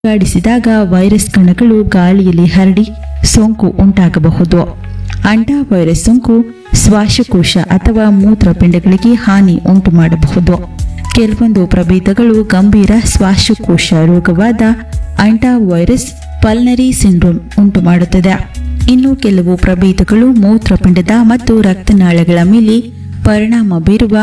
ಅಲುಗಾಡಿಸಿದಾಗ virus ಕಣಗಳು ಗಾಳಿಯಲ್ಲಿ ಹರಡಿ ಸೋಂಕು ಉಂಟಾಗಬಹುದು ಅಂಡ ವೈರಸ್ ಸೋಂಕು ಶ್ವಾಸಕೋಶ ಅಥವಾ ಮೂತ್ರಪಿಂಡಗಳಿಗೆ ಹಾನಿ ಉಂಟು ಮಾಡಬಹುದು ಕೆಲವೊಂದು ಪ್ರಭೇದಗಳು ಗಂಭೀರ ಶ್ವಾಸಕೋಶ ರೋಗವಾದ ಅಂಡ ವೈರಸ್ ಪಲ್ನರಿ ಸಿಂಡ್ರೋಮ್ ಉಂಟು ಮಾಡುತ್ತದೆ ಇನ್ನು ಕೆಲವು ಪ್ರಭೇದಗಳು ಮೂತ್ರಪಿಂಡದ ಮತ್ತು ರಕ್ತನಾಳಗಳ ಮೇಲೆ ಪರಿಣಾಮ ಬೀರುವ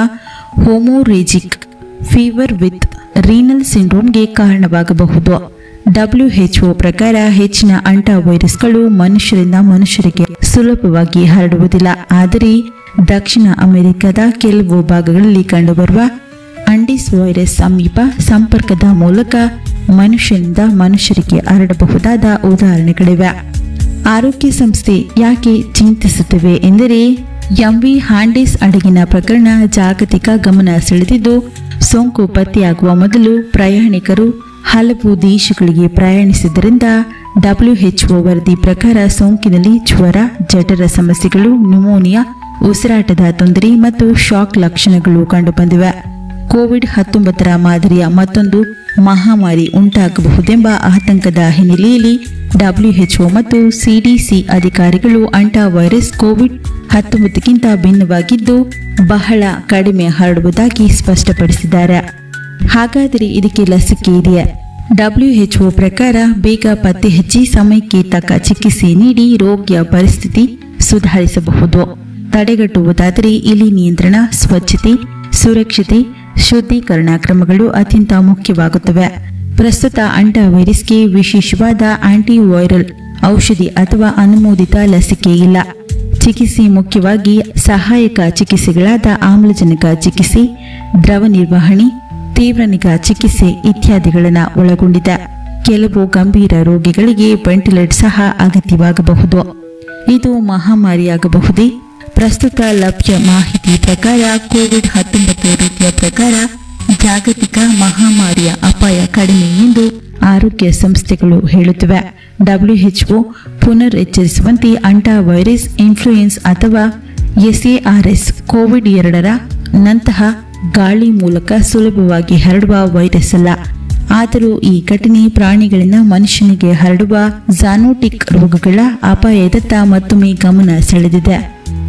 ಹೋಮೋರೇಜಿಕ್ ಫೀವರ್ ವಿತ್ ರೀನಲ್ ಸಿಂಡ್ರೋಮ್ಗೆ ಕಾರಣವಾಗಬಹುದು ಡಬ್ಲ್ಯುಎಚ್ಒ ಪ್ರಕಾರ ಹೆಚ್ಚಿನ ಅಂಟ ವೈರಸ್ಗಳು ಮನುಷ್ಯರಿಂದ ಮನುಷ್ಯರಿಗೆ ಸುಲಭವಾಗಿ ಹರಡುವುದಿಲ್ಲ ಆದರೆ ದಕ್ಷಿಣ ಅಮೆರಿಕದ ಕೆಲವು ಭಾಗಗಳಲ್ಲಿ ಕಂಡುಬರುವ ಅಂಡಿಸ್ ವೈರಸ್ ಸಮೀಪ ಸಂಪರ್ಕದ ಮೂಲಕ ಮನುಷ್ಯನಿಂದ ಮನುಷ್ಯರಿಗೆ ಹರಡಬಹುದಾದ ಉದಾಹರಣೆಗಳಿವೆ ಆರೋಗ್ಯ ಸಂಸ್ಥೆ ಯಾಕೆ ಚಿಂತಿಸುತ್ತಿವೆ ಎಂದರೆ ಎಂವಿ ಹಾಂಡಿಸ್ ಅಡಗಿನ ಪ್ರಕರಣ ಜಾಗತಿಕ ಗಮನ ಸೆಳೆದಿದ್ದು ಸೋಂಕು ಪತ್ತೆಯಾಗುವ ಮೊದಲು ಪ್ರಯಾಣಿಕರು ಹಲವು ದೇಶಗಳಿಗೆ ಪ್ರಯಾಣಿಸಿದ್ದರಿಂದ ಡಬ್ಲ್ಯುಎಚ್ಒ ವರದಿ ಪ್ರಕಾರ ಸೋಂಕಿನಲ್ಲಿ ಜ್ವರ ಜಠರ ಸಮಸ್ಯೆಗಳು ನ್ಯುಮೋನಿಯಾ ಉಸಿರಾಟದ ತೊಂದರೆ ಮತ್ತು ಶಾಕ್ ಲಕ್ಷಣಗಳು ಕಂಡುಬಂದಿವೆ ಕೋವಿಡ್ ಹತ್ತೊಂಬತ್ತರ ಮಾದರಿಯ ಮತ್ತೊಂದು ಮಹಾಮಾರಿ ಉಂಟಾಗಬಹುದೆಂಬ ಆತಂಕದ ಹಿನ್ನೆಲೆಯಲ್ಲಿ ಡಬ್ಲ್ಯುಎಚ್ಒ ಮತ್ತು ಸಿಡಿಸಿ ಅಧಿಕಾರಿಗಳು ಅಂಟ ವೈರಸ್ ಕೋವಿಡ್ ಹತ್ತೊಂಬತ್ತಕ್ಕಿಂತ ಭಿನ್ನವಾಗಿದ್ದು ಬಹಳ ಕಡಿಮೆ ಹರಡುವುದಾಗಿ ಸ್ಪಷ್ಟಪಡಿಸಿದ್ದಾರೆ ಹಾಗಾದರೆ ಇದಕ್ಕೆ ಲಸಿಕೆ ಇದೆಯೇ ಡಬ್ಲ್ಯುಎಚ್ಒ ಪ್ರಕಾರ ಬೇಗ ಪತ್ತೆ ಹಚ್ಚಿ ಸಮಯಕ್ಕೆ ತಕ್ಕ ಚಿಕಿತ್ಸೆ ನೀಡಿ ರೋಗಿಯ ಪರಿಸ್ಥಿತಿ ಸುಧಾರಿಸಬಹುದು ತಡೆಗಟ್ಟುವುದಾದರೆ ಇಲಿ ನಿಯಂತ್ರಣ ಸ್ವಚ್ಛತೆ ಸುರಕ್ಷತೆ ಶುದ್ಧೀಕರಣ ಕ್ರಮಗಳು ಅತ್ಯಂತ ಮುಖ್ಯವಾಗುತ್ತವೆ ಪ್ರಸ್ತುತ ಅಂಟ ವೈರಸ್ಗೆ ವಿಶೇಷವಾದ ಆಂಟಿವೈರಲ್ ಔಷಧಿ ಅಥವಾ ಅನುಮೋದಿತ ಲಸಿಕೆ ಇಲ್ಲ ಚಿಕಿತ್ಸೆ ಮುಖ್ಯವಾಗಿ ಸಹಾಯಕ ಚಿಕಿತ್ಸೆಗಳಾದ ಆಮ್ಲಜನಕ ಚಿಕಿತ್ಸೆ ದ್ರವ ನಿರ್ವಹಣೆ ತೀವ್ರ ನಿಗಾ ಚಿಕಿತ್ಸೆ ಇತ್ಯಾದಿಗಳನ್ನು ಒಳಗೊಂಡಿದೆ ಕೆಲವು ಗಂಭೀರ ರೋಗಿಗಳಿಗೆ ವೆಂಟಿಲೇಟ್ ಸಹ ಅಗತ್ಯವಾಗಬಹುದು ಇದು ಮಹಾಮಾರಿಯಾಗಬಹುದೇ ಪ್ರಸ್ತುತ ಲಭ್ಯ ಮಾಹಿತಿ ಪ್ರಕಾರ ಕೋವಿಡ್ ಹತ್ತೊಂಬತ್ತು ರೀತಿಯ ಪ್ರಕಾರ ಜಾಗತಿಕ ಮಹಾಮಾರಿಯ ಅಪಾಯ ಕಡಿಮೆ ಎಂದು ಆರೋಗ್ಯ ಸಂಸ್ಥೆಗಳು ಹೇಳುತ್ತಿವೆ ಡಬ್ಲ್ಯುಎಚ್ಒ ಪುನರ್ ಎಚ್ಚರಿಸುವಂತೆ ಅಂಟ ವೈರಸ್ ಇನ್ಫ್ಲೂಯೆನ್ಸ್ ಅಥವಾ ಎಸ್ಎಆರ್ಎಸ್ ಕೋವಿಡ್ ಎರಡರ ನಂತಹ ಗಾಳಿ ಮೂಲಕ ಸುಲಭವಾಗಿ ಹರಡುವ ವೈರಸ್ ಅಲ್ಲ ಆದರೂ ಈ ಘಟನೆ ಪ್ರಾಣಿಗಳಿಂದ ಮನುಷ್ಯನಿಗೆ ಹರಡುವ ಜಾನೋಟಿಕ್ ರೋಗಗಳ ಅಪಾಯದತ್ತ ಮತ್ತೊಮ್ಮೆ ಗಮನ ಸೆಳೆದಿದೆ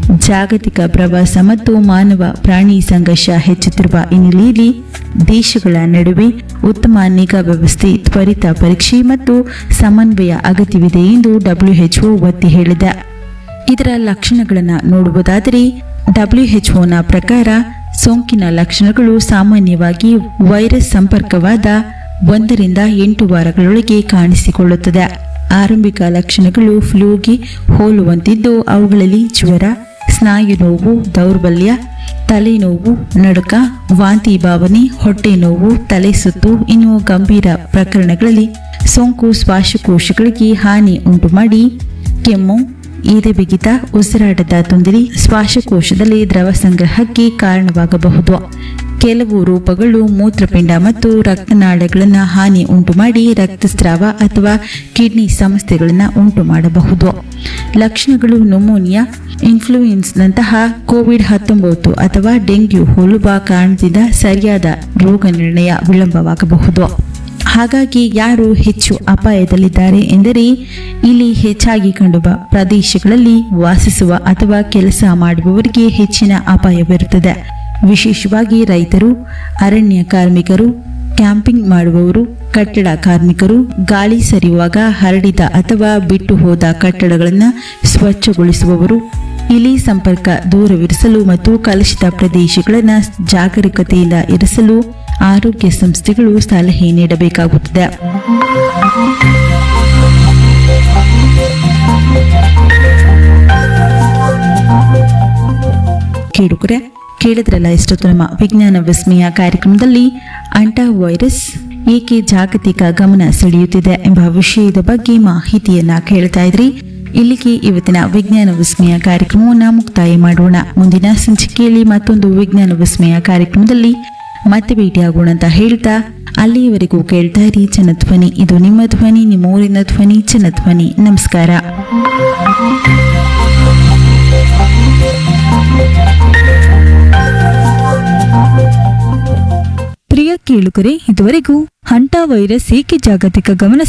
ಜಾಗತಿಕ ಪ್ರವಾಸ ಮತ್ತು ಮಾನವ ಪ್ರಾಣಿ ಸಂಘರ್ಷ ಹೆಚ್ಚುತ್ತಿರುವ ಹಿನ್ನೆಲೆಯಲ್ಲಿ ದೇಶಗಳ ನಡುವೆ ಉತ್ತಮ ನಿಗಾ ವ್ಯವಸ್ಥೆ ತ್ವರಿತ ಪರೀಕ್ಷೆ ಮತ್ತು ಸಮನ್ವಯ ಅಗತ್ಯವಿದೆ ಎಂದು ಡಬ್ಲ್ಯುಎಚ್ಒ ಒತ್ತಿ ಹೇಳಿದೆ ಇದರ ಲಕ್ಷಣಗಳನ್ನು ನೋಡುವುದಾದರೆ ಡಬ್ಲ್ಯುಎಚ್ಒನ ಪ್ರಕಾರ ಸೋಂಕಿನ ಲಕ್ಷಣಗಳು ಸಾಮಾನ್ಯವಾಗಿ ವೈರಸ್ ಸಂಪರ್ಕವಾದ ಒಂದರಿಂದ ಎಂಟು ವಾರಗಳೊಳಗೆ ಕಾಣಿಸಿಕೊಳ್ಳುತ್ತದೆ ಆರಂಭಿಕ ಲಕ್ಷಣಗಳು ಫ್ಲೂಗೆ ಹೋಲುವಂತಿದ್ದು ಅವುಗಳಲ್ಲಿ ಜ್ವರ ಸ್ನಾಯು ನೋವು ದೌರ್ಬಲ್ಯ ತಲೆನೋವು ನಡುಕ ವಾಂತಿ ಭಾವನೆ ಹೊಟ್ಟೆ ನೋವು ತಲೆ ಸುತ್ತು ಇನ್ನು ಗಂಭೀರ ಪ್ರಕರಣಗಳಲ್ಲಿ ಸೋಂಕು ಶ್ವಾಸಕೋಶಗಳಿಗೆ ಹಾನಿ ಉಂಟುಮಾಡಿ ಕೆಮ್ಮು ಎದೆ ಬಿಗಿತ ಉಸಿರಾಟದ ತೊಂದರೆ ಶ್ವಾಸಕೋಶದಲ್ಲಿ ದ್ರವ ಸಂಗ್ರಹಕ್ಕೆ ಕಾರಣವಾಗಬಹುದು ಕೆಲವು ರೂಪಗಳು ಮೂತ್ರಪಿಂಡ ಮತ್ತು ರಕ್ತನಾಳಗಳನ್ನು ಹಾನಿ ಉಂಟುಮಾಡಿ ರಕ್ತಸ್ರಾವ ಅಥವಾ ಕಿಡ್ನಿ ಸಮಸ್ಯೆಗಳನ್ನು ಉಂಟು ಮಾಡಬಹುದು ಲಕ್ಷಣಗಳು ನ್ಯುಮೋನಿಯಾ ಇನ್ಫ್ಲೂಯೆನ್ಸ್ನಂತಹ ಕೋವಿಡ್ ಹತ್ತೊಂಬತ್ತು ಅಥವಾ ಡೆಂಗ್ಯೂ ಹೋಲುವ ಕಾರಣದಿಂದ ಸರಿಯಾದ ರೋಗ ನಿರ್ಣಯ ವಿಳಂಬವಾಗಬಹುದು ಹಾಗಾಗಿ ಯಾರು ಹೆಚ್ಚು ಅಪಾಯದಲ್ಲಿದ್ದಾರೆ ಎಂದರೆ ಇಲ್ಲಿ ಹೆಚ್ಚಾಗಿ ಕಂಡುಬ ಪ್ರದೇಶಗಳಲ್ಲಿ ವಾಸಿಸುವ ಅಥವಾ ಕೆಲಸ ಮಾಡುವವರಿಗೆ ಹೆಚ್ಚಿನ ಅಪಾಯವಿರುತ್ತದೆ ವಿಶೇಷವಾಗಿ ರೈತರು ಅರಣ್ಯ ಕಾರ್ಮಿಕರು ಕ್ಯಾಂಪಿಂಗ್ ಮಾಡುವವರು ಕಟ್ಟಡ ಕಾರ್ಮಿಕರು ಗಾಳಿ ಸರಿಯುವಾಗ ಹರಡಿದ ಅಥವಾ ಬಿಟ್ಟು ಹೋದ ಕಟ್ಟಡಗಳನ್ನು ಸ್ವಚ್ಛಗೊಳಿಸುವವರು ಇಲಿ ಸಂಪರ್ಕ ದೂರವಿರಿಸಲು ಮತ್ತು ಕಲುಷಿತ ಪ್ರದೇಶಗಳನ್ನು ಜಾಗರೂಕತೆಯಿಂದ ಇರಿಸಲು ಆರೋಗ್ಯ ಸಂಸ್ಥೆಗಳು ಸಲಹೆ ನೀಡಬೇಕಾಗುತ್ತದೆ ಕೇಳುಗರೆ ಕೇಳಿದ್ರಲ್ಲ ಇಷ್ಟೊತ್ತು ನಮ್ಮ ವಿಜ್ಞಾನ ವಿಸ್ಮಯ ಕಾರ್ಯಕ್ರಮದಲ್ಲಿ ಅಂಟಾ ವೈರಸ್ ಏಕೆ ಜಾಗತಿಕ ಗಮನ ಸೆಳೆಯುತ್ತಿದೆ ಎಂಬ ವಿಷಯದ ಬಗ್ಗೆ ಮಾಹಿತಿಯನ್ನ ಕೇಳ್ತಾ ಇದ್ರಿ ಇಲ್ಲಿಗೆ ಇವತ್ತಿನ ವಿಜ್ಞಾನ ವಿಸ್ಮಯ ಕಾರ್ಯಕ್ರಮವನ್ನು ಮುಕ್ತಾಯ ಮಾಡೋಣ ಮುಂದಿನ ಸಂಚಿಕೆಯಲ್ಲಿ ಮತ್ತೊಂದು ವಿಜ್ಞಾನ ವಿಸ್ಮಯ ಕಾರ್ಯಕ್ರಮದಲ್ಲಿ ಮತ್ತೆ ಭೇಟಿಯಾಗೋಣ ಅಂತ ಹೇಳ್ತಾ ಅಲ್ಲಿಯವರೆಗೂ ಕೇಳ್ತಾ ಇರಿ ಜನಧ್ವನಿ ಇದು ನಿಮ್ಮ ಧ್ವನಿ ನಿಮ್ಮ ಊರಿನ ಧ್ವನಿ ಜನಧ್ವನಿ ನಮಸ್ಕಾರ ಪ್ರಿಯ ಕೇಳುಗರೆ ಇದುವರೆಗೂ ಹಂಟಾ ವೈರಸ್ ಏಕೆ ಜಾಗತಿಕ ಗಮನ